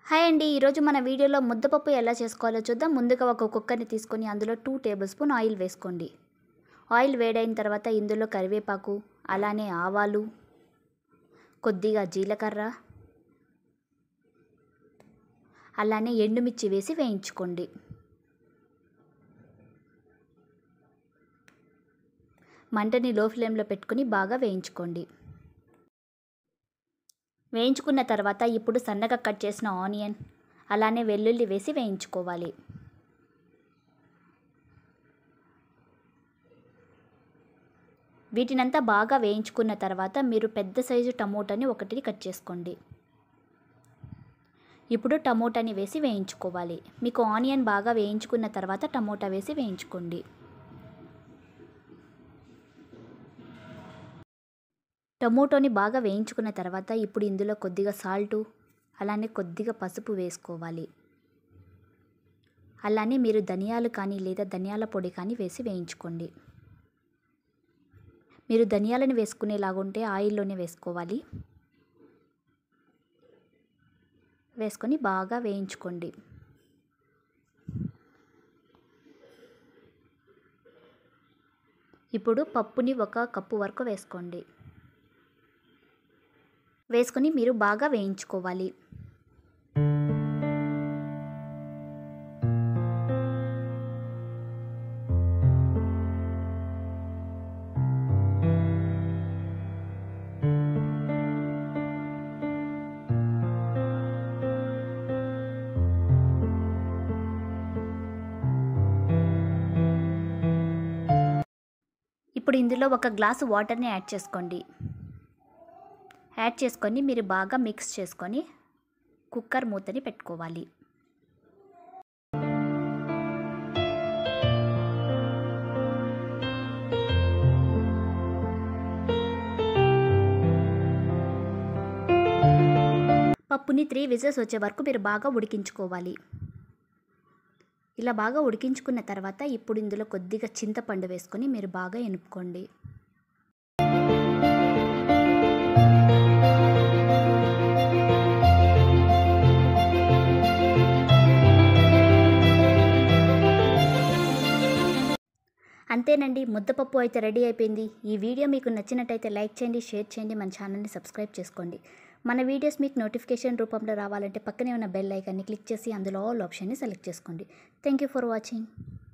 hi అండి ఈరోజు మన వీడియోలో ముద్దపప్పు ఎలా చేసుకోవాలో చూద్దాం ముందుగా ఒక కుక్కర్ని తీసుకొని అందులో టూ టేబుల్ స్పూన్ ఆయిల్ వేసుకోండి ఆయిల్ వేడైన తర్వాత ఇందులో కరివేపాకు అలానే ఆవాలు కొద్దిగా జీలకర్ర అలానే ఎండుమిర్చి వేసి వేయించుకోండి మంటని లో ఫ్లేమ్లో పెట్టుకుని బాగా వేయించుకోండి వేయించుకున్న తర్వాత ఇప్పుడు సన్నగా కట్ చేసిన ఆనియన్ అలానే వెల్లుల్లి వేసి వేయించుకోవాలి వీటినంతా బాగా వేయించుకున్న తర్వాత మీరు పెద్ద సైజు టమోటాని ఒకటిని కట్ చేసుకోండి ఇప్పుడు టమోటాని వేసి వేయించుకోవాలి మీకు ఆనియన్ బాగా వేయించుకున్న తర్వాత టమోటా వేసి వేయించుకోండి టమోటోని బాగా వేయించుకున్న తర్వాత ఇప్పుడు ఇందులో కొద్దిగా సాల్టు అలానే కొద్దిగా పసుపు వేసుకోవాలి అలానే మీరు ధనియాలు కానీ లేదా ధనియాల పొడి కానీ వేసి వేయించుకోండి మీరు ధనియాలను వేసుకునేలాగుంటే ఆయిల్లోనే వేసుకోవాలి వేసుకొని బాగా వేయించుకోండి ఇప్పుడు పప్పుని ఒక కప్పు వరకు వేసుకోండి వేసుకొని మీరు బాగా వేయించుకోవాలి ఇప్పుడు ఇందులో ఒక గ్లాసు వాటర్ని యాడ్ చేసుకోండి యాడ్ చేసుకొని మీరు బాగా మిక్స్ చేసుకొని కుక్కర్ మూతని పెట్టుకోవాలి పప్పుని త్రీ విజిల్స్ వచ్చే వరకు మీరు బాగా ఉడికించుకోవాలి ఇలా బాగా ఉడికించుకున్న తర్వాత ఇప్పుడు ఇందులో కొద్దిగా చింతపండు వేసుకొని మీరు బాగా ఎనుపుకోండి అంతేనండి ముద్దపప్పు అయితే రెడీ అయిపోయింది ఈ వీడియో మీకు నచ్చినట్టయితే లైక్ చేయండి షేర్ చేయండి మన ఛానల్ని సబ్స్క్రైబ్ చేసుకోండి మన వీడియోస్ మీకు నోటిఫికేషన్ రూపంలో రావాలంటే పక్కనే ఉన్న బెల్ ఐకాన్ని క్లిక్ చేసి అందులో ఆల్ ఆప్షన్ని సెలెక్ట్ చేసుకోండి థ్యాంక్ యూ ఫర్ వాచింగ్